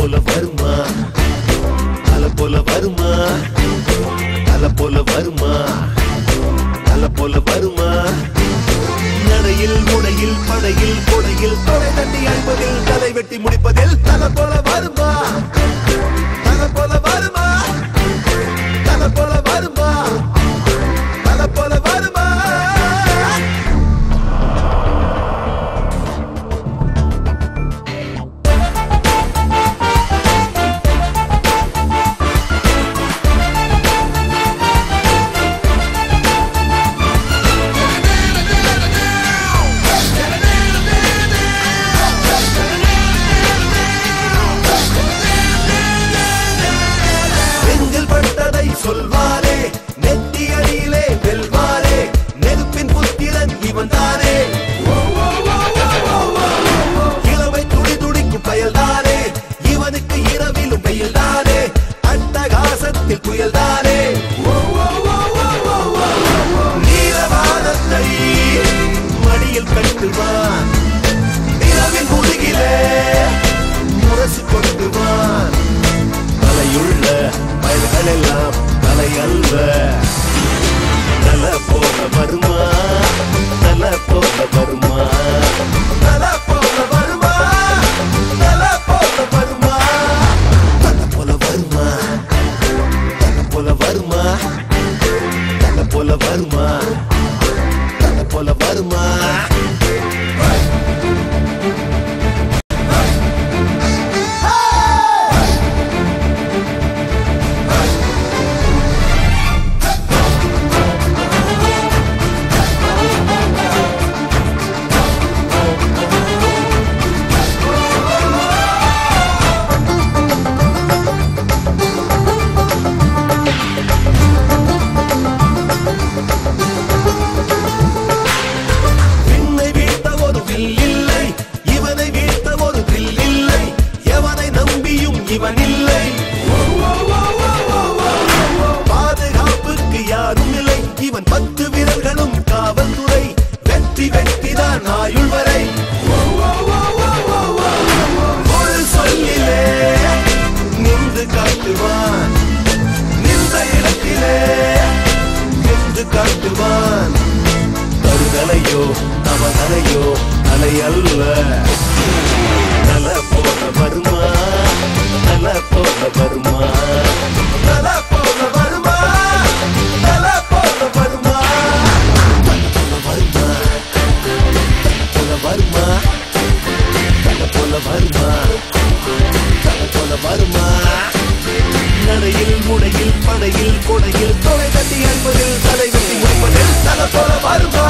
போல வருமா அல போல வருமா அல போல வருமா அல போல வருமா நடையில் முடையில் படையில் கொடையில் தொலை தட்டி அழிப்பதில் தலை வெட்டி முடிப்பதில் தல போல வருமா தல போல வருமா தல போல வருமா தல போல வருமா நெஞ்சில் பட்டதை சொல்வாரே நெத்தி அடியிலே வெல்வாரே நெருப்பின் புத்திரன் இவன் தானே இளமை துடி துடிக்கும் பயல்தானே இவனுக்கு இரவிலும் வெயில்தானே அட்டகாசத்தில் புயல்தானே நீலவானத்தை மடியில் கட்டுவான் இரவின் முதுகிலே முரசு கொட்டுவான் தலையுள்ள பயல்கள் எல்லாம் தலை அல்ல தல போல வருமா தல போல வருமா தல போல வருமா தல போல வருமா தல போல வருமா தல போல வருமா தல போல வருமா தல போல வருமா விண்ணை வீழ்த்த ஒரு வில் இல்லை இவனை வீழ்த்த ஒரு வில் இல்லை எவனை நம்பியும் இவன் இல்லை பாதுகாப்புக்கு யாரும் இல்லை இவன் பத்து வீரர்களும் காவல்துறை வெற்றி வெற்றிதான் ஆயுள் வரை ஒரு சொல்லிலே நின்று காட்டுவான் நின்ற இடத்திலே நின்று காட்டுவான் தருதலையோ அவதலையோ அலை அல்ல நல போல வருமா நல போல வருமா நல போல வருமா நல போல வருமா தல போல வருமா தல போல வருமா தல போல வருமா நடையில் முடையில் படையில் கொடையில் தொலை தட்டி அன்பதில் தலை வெட்டி முடிப்பதில் தல போல வருமா